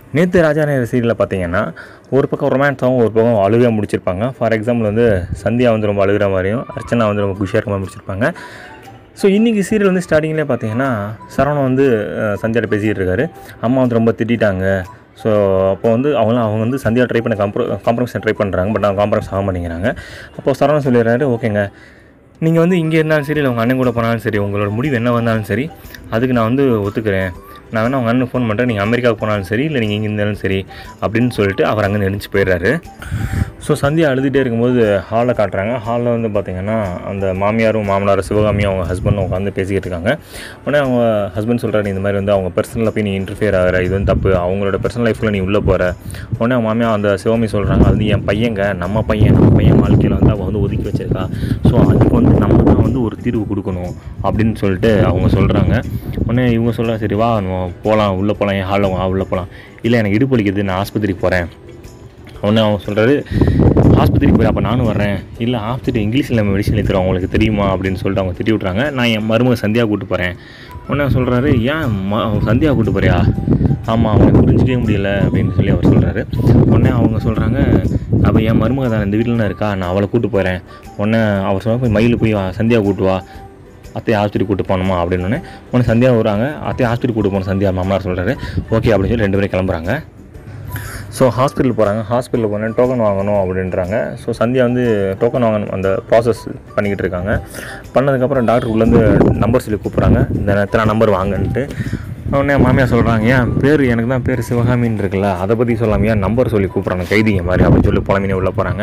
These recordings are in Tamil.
நேற்று ராஜா நேர சீரியலில் பார்த்தீங்கன்னா ஒரு பக்கம் ரொமான்ஸாகவும் ஒரு பக்கம் அழுகையாக முடிச்சிருப்பாங்க ஃபார் எக்ஸாம்பிள் வந்து சந்தியா வந்து ரொம்ப அழுகிற மாதிரியும் அர்ச்சனா வந்து ரொம்ப குஷியாக இருக்க மாதிரி முடிச்சிருப்பாங்க ஸோ இன்றைக்கி சீரியல் வந்து ஸ்டார்டிங்லேயே பார்த்தீங்கன்னா சரவணன் வந்து அஹ், சந்தியாட்ட பேசிக்கிட்டு இருக்காரு அம்மா வந்து ரொம்ப திட்டிட்டாங்க ஸோ அப்போ வந்து அவங்களாம் அவங்க வந்து சந்தியா ட்ரை பண்ண காம்ப்ரோ காம்ப்ரமைஸ் ட்ரை பண்ணுறாங்க பட் அவங்க காம்ப்ரமைஸ் ஆக மாட்டேங்கிறாங்க அப்போ சரவணன் சொல்லிடுறாரு ஓகேங்க நீங்கள் வந்து இங்கே இருந்தாலும் சரி இல்லை உங்கள் அண்ணன் கூட போனாலும் சரி உங்களோட முடிவு என்ன வந்தாலும் சரி அதுக்கு நான் வந்து ஒத்துக்கிறேன் நான் வேணா உங்கள் அண்ணனுக்கு ஃபோன் பண்ணுறேன் நீங்கள் அமெரிக்காவுக்கு போனாலும் சரி இல்லை நீங்கள் இங்கே இருந்தாலும் சரி அப்படின்னு சொல்லிட்டு அவர் அங்கே எழுந்துச்சு போயிடுறாரு ஸோ சந்தியா அழுதுகிட்டே இருக்கும்போது ஹாலில் காட்டுறாங்க ஹாலில் வந்து பார்த்தீங்கன்னா அந்த மாமியாரும் மாமனாரும் சிவகாமியும் அவங்க ஹஸ்பண்டும் உட்காந்து பேசிக்கிட்டு இருக்காங்க உடனே அவங்க ஹஸ்பண்ட் சொல்கிறாரு இந்த மாதிரி வந்து அவங்க பர்சனலில் போய் நீ இன்டர்ஃபியர் ஆகிற இது வந்து தப்பு அவங்களோட பர்சனல் லைஃப்பில் நீ உள்ளே போகிற உடனே அவங்க மாமியா அந்த சிவகாமி சொல்கிறாங்க அது வந்து என் பையங்க நம்ம பையன் நம்ம பையன் வாழ்க்கையில் வந்து அவள் வந்து ஒதுக்கி வச்சிருக்கா ஸோ அதுக்கு வந்து நம்ம தான் வந்து ஒரு தீர்வு கொடுக்கணும் அப்படின்னு சொல்லிட்டு அவங்க சொல்கிறாங்க உடனே இவங்க சொல்ல சரி வா நம்ம போகலாம் உள்ளே போகலாம் என் ஹாலில் வா உள்ளே போகலாம் இல்லை எனக்கு இடுப்பு வலிக்குது நான் ஆஸ்பத்திரிக்கு போகிறேன் உடனே அவன் சொல்கிறாரு ஆஸ்பத்திரிக்கு போய் அப்போ நானும் வரேன் இல்லை ஆஸ்பத்திரி இங்கிலீஷில் மெடிசன் எழுத்துறோம் உங்களுக்கு தெரியுமா அப்படின்னு சொல்லிட்டு அவங்க திட்டி விட்றாங்க நான் என் மருமக சந்தியா கூட்டு போகிறேன் உடனே அவன் சொல்கிறாரு ஏன் ம சந்தியா கூட்டு போறியா ஆமாம் அவனை புரிஞ்சிக்கவே முடியல அப்படின்னு சொல்லி அவர் சொல்கிறாரு உடனே அவங்க சொல்கிறாங்க அப்போ என் மருமக தான் இந்த வீட்டில் தான் இருக்கா நான் அவளை கூட்டு போகிறேன் உடனே அவர் சொல்ல போய் மயில் போய் சந்தியா கூட்டு வா அத்தையை ஆஸ்பத்திரி கூட்டு போகணுமா அப்படின்னு உடனே சந்தியா வராங்க அத்தையை ஆஸ்பத்திரி கூட்டு போகணும் சந்தியா மாமனார் சொல்கிறாரு ஓகே அப்படின்னு சொல்லி ரெண்டு பேரும் கிளம்புறாங்க ஸோ ஹாஸ்பிட்டல் போகிறாங்க ஹாஸ்பிட்டலில் போனால் டோக்கன் வாங்கணும் அப்படின்றாங்க ஸோ சந்தியா வந்து டோக்கன் வாங்கணும் அந்த ப்ராசஸ் பண்ணிக்கிட்டு இருக்காங்க பண்ணதுக்கப்புறம் டாக்டர் உள்ளேருந்து நம்பர் சொல்லி கூப்பிட்றாங்க இந்த நேரத்தில் நம்பர் வாங்கன்ட்டு உடனே மாமியார் சொல்கிறாங்க ஏன் பேர் எனக்கு தான் பேர் சிவகாமின்னு இருக்குல்ல அதை பற்றி சொல்லாமல் ஏன் நம்பர் சொல்லி கூப்பிட்றாங்க கைதிங்க மாதிரி அப்படின்னு சொல்லி புலம்பினே உள்ளே போகிறாங்க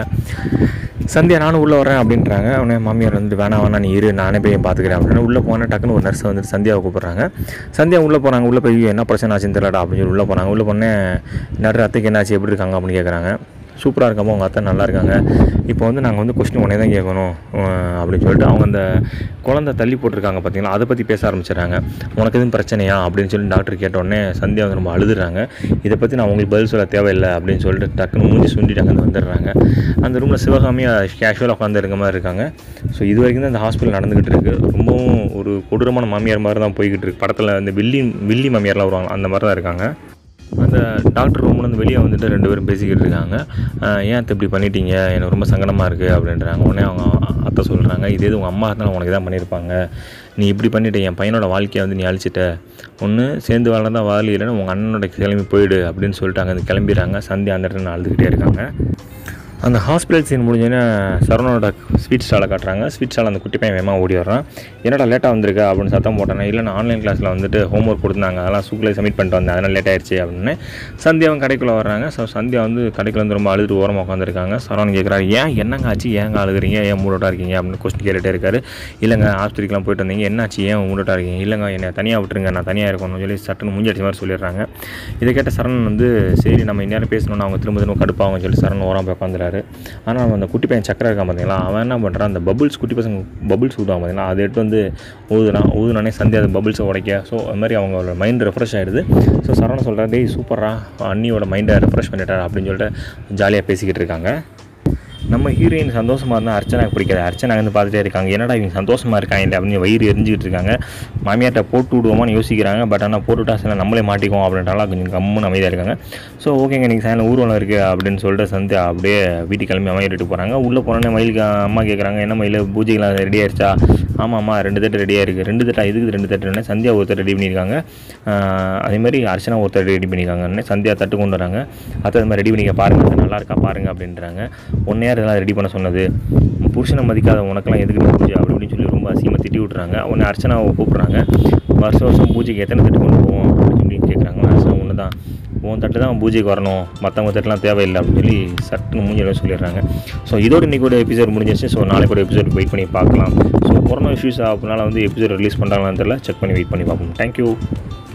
சந்தியா நானும் உள்ளே வரேன் அப்படின்றாங்க உடனே மாமியார் வந்துட்டு வேணாம் வேணாம் நீ இரு நானே போய் பார்த்துக்கிறேன் அப்படின்னு உள்ளே போனால் டக்குன்னு ஒரு நர்ஸ் வந்துட்டு சந்தியாவை கூப்பிட்றாங்க சந்தியா உள்ளே போகிறாங்க உள்ளே போய் என்ன பிரச்சனை ஆச்சுன்னு தெரியலடா அப்படின்னு சொல்லி உள்ளே போனாங்க உள்ளே போனே நடுற அத்தைக்கு என்னாச்சு எப்படி இருக்காங்க அப்படின்னு கேட்குறாங்க சூப்பராக இருக்காமோ உங்கள் அத்தை நல்லா இருக்காங்க இப்போ வந்து நாங்கள் வந்து கொஸ்டின் உடனே தான் கேட்கணும் அஹ் அப்படின்னு சொல்லிட்டு அவங்க அந்த குழந்தை தள்ளி போட்டிருக்காங்க பார்த்தீங்களா அதை பற்றி பேச ஆரம்பிச்சிடுறாங்க உனக்கு எதுவும் பிரச்சனையா அப்படின்னு சொல்லி டாக்டர் கேட்ட உடனே சந்தியா வந்து ரொம்ப அழுதுறாங்க இதை பற்றி நான் உங்களுக்கு பதில் சொல்ல தேவையில்லை அப்படின்னு சொல்லிட்டு டக்குன்னு மூஞ்சி சுண்டிட்டு அங்கே வந்துடுறாங்க அந்த ரூமில் சிவகாமியாக கேஷுவலாக உட்காந்து இருக்க மாதிரி இருக்காங்க ஸோ இது வரைக்கும் தான் இந்த ஹாஸ்பிட்டல் நடந்துகிட்டு இருக்கு ரொம்பவும் ஒரு கொடூரமான மாமியார் மாதிரி தான் போய்கிட்டு இருக்கு படத்தில் இந்த வில்லி வில்லி மாமியார்லாம் வருவாங்க அந்த மாதிரி தான் இருக்காங்க அந்த டாக்டர் ரூம்லேருந்து வெளியே வந்துட்டு ரெண்டு பேரும் பேசிக்கிட்டு இருக்காங்க ஆஹ் ஏன் அத்தை இப்படி பண்ணிட்டீங்க எனக்கு ரொம்ப சங்கடமாக இருக்குது அப்படின்றாங்க உடனே அவங்க அத்தை சொல்கிறாங்க இதே இது உங்கள் அம்மா இருந்தாலும் உனக்கு தான் பண்ணியிருப்பாங்க நீ இப்படி பண்ணிட்ட என் பையனோட வாழ்க்கையை வந்து நீ அழிச்சிட்ட ஒன்று சேர்ந்து வாழ தான் வாழி இல்லைன்னு உங்கள் அண்ணனோட கிளம்பி போயிடு அப்படின்னு சொல்லிட்டு அங்கே கிளம்பிடுறாங்க சந்தி அந்த இடத்துல அழுதுகிட்டே இருக்காங்க அந்த ஹாஸ்பிட்டல் சீன் முடிஞ்சோடனே சரவணோட ஸ்வீட் ஸ்டாலை காட்டுறாங்க ஸ்வீட் ஸ்டால் அந்த குட்டி பையன் வேகமாக ஓடி வர்றான் என்னடா லேட்டாக வந்திருக்க அப்படின்னு சத்தம் போட்டானே இல்லை நான் ஆன்லைன் கிளாஸில் வந்துட்டு ஹோம்ஒர்க் கொடுத்தாங்க அதெல்லாம் சூக்கில் சப்மிட் பண்ணிட்டு வந்தேன் அதனால் லேட் ஆயிடுச்சு அப்படின்னு சந்தியா அவன் கடைக்குள்ளே வர்றாங்க ஸோ சந்தியா வந்து கடைக்குள்ள வந்து ரொம்ப அழுதுட்டு ஓரமாக உட்காந்துருக்காங்க சரவணன் கேட்குறாரு ஏன் என்னங்க ஆச்சு ஏங்க அழுகுறீங்க ஏன் மூடோட்டாக இருக்கீங்க அப்படின்னு கொஸ்டின் கேட்டுகிட்டே இருக்காரு இல்லைங்க ஆஸ்பத்திரிக்கெலாம் போயிட்டு வந்தீங்க என்னாச்சு ஏன் மூடோட்டாக இருக்கீங்க இல்லைங்க என்னை தனியாக விட்டுருங்க நான் தனியாக இருக்கணும்னு சொல்லி சட்டுன்னு மூஞ்சி அடிச்ச மாதிரி சொல்லிடுறாங்க இதை கேட்ட சரண் வந்து சரி நம்ம இந்நேரம் பேசணும்னு அவங்க திரும்ப திரும்ப கடுப்பாகும் சொல்லி சரண் ஓரம் போய் உட்காந்துறாரு ஆனால் அவன் அந்த குட்டி பையன் சக்கரை இருக்கான் பார்த்தீங்களா அவன் என்ன பண்ணுறான் அந்த பபுள்ஸ் குட்டி பசங்க பபுள்ஸ் ஊதுவான் பார்த்தீங்களா அதை எடுத்து வந்து ஊதுறான் ஊதுனானே சந்தியா அந்த பபுள்ஸை உடைக்க ஸோ அது மாதிரி அவங்களோட மைண்ட் ரெஃப்ரெஷ் ஆகிடுது ஸோ சரவணன் சொல்கிறார் டேய் சூப்பரா அண்ணியோட மைண்டை ரெஃப்ரெஷ் பண்ணிட்டார் அப்படின்னு சொல்லிட்டு ஜாலியாக பேசிக்கிட்டு இருக்காங்க நம்ம ஹீரோயின் சந்தோஷமாக இருந்தால் அர்ச்சனாக்கு பிடிக்காது அர்ச்சனா வந்து பார்த்துட்டே இருக்காங்க என்னடா இவங்க சந்தோஷமாக இருக்காங்க அப்படின்னு வயிறு எரிஞ்சிக்கிட்டு இருக்காங்க மாமியார்ட்ட போட்டு விடுவோமான்னு யோசிக்கிறாங்க பட் ஆனால் போட்டுவிட்டா சில நம்மளே மாட்டிக்குவோம் அப்படின்றாலாம் கொஞ்சம் கம்முன்னு அமைதியாக இருக்காங்க ஸோ ஓகேங்க நீங்கள் சாயங்காலம் ஊர்வலம் இருக்குது அப்படின்னு சொல்லிட்டு சந்தியா அப்படியே வீட்டுக்கு கிளம்பி அம்மா வீட்டுக்கு போகிறாங்க உள்ளே போனோடனே மயிலுக்கு அம்மா கேட்குறாங்க என்ன மயில் பூஜைகளாம் ரெடி ஆயிடுச்சா ஆமாம் அம்மா ரெண்டு தட்டு ரெடியாக இருக்குது ரெண்டு தட்டா இதுக்கு ரெண்டு தட்டுன்னு சந்தியா ஒருத்தர் ரெடி பண்ணியிருக்காங்க ஆஹ் அதே மாதிரி அர்ச்சனா ஒருத்தர் ரெடி பண்ணியிருக்காங்க சந்தியா தட்டு கொண்டு வராங்க அத்தை அது மாதிரி ரெடி பண்ணிக்க பாருங்க அது நல்லா இருக்கா பாருங்க அப்படின்றாங்க ஒன்னே யார் இதெல்லாம் ரெடி பண்ண சொன்னது உன் புருஷனை மதிக்காத உனக்கெல்லாம் எதுக்கு பூஜை அப்படி இப்படின்னு சொல்லி ரொம்ப அசிங்கமாக திட்டி விட்றாங்க உடனே அர்ச்சனாவை கூப்பிட்றாங்க வருஷம் வருஷம் பூஜைக்கு எத்தனை தட்டு கொண்டு போவோம் அப்படின்னு சொல்லி கேட்குறாங்க அர்ச்சனா ஒன்று தான் உன் தட்டு தான் பூஜைக்கு வரணும் மற்றவங்க தட்டுலாம் தேவையில்லை அப்படின்னு சொல்லி சட்டுன்னு மூஞ்சில சொல்லிடுறாங்க ஸோ இதோட இன்றைக்கி ஒரு எபிசோட் முடிஞ்சிருச்சு ஸோ நாளைக்கு ஒரு எபிசோட் வெயிட் பண்ணி பார்க்கலாம் ஸோ கொரோனா இஷ்யூஸ் அப்படினால வந்து எபிசோட் ரிலீஸ் பண்ணுறாங்களான்னு தெரியல செக் பண்ணி வெயிட் பண்ணி பார்ப்போம் தேங்க்யூ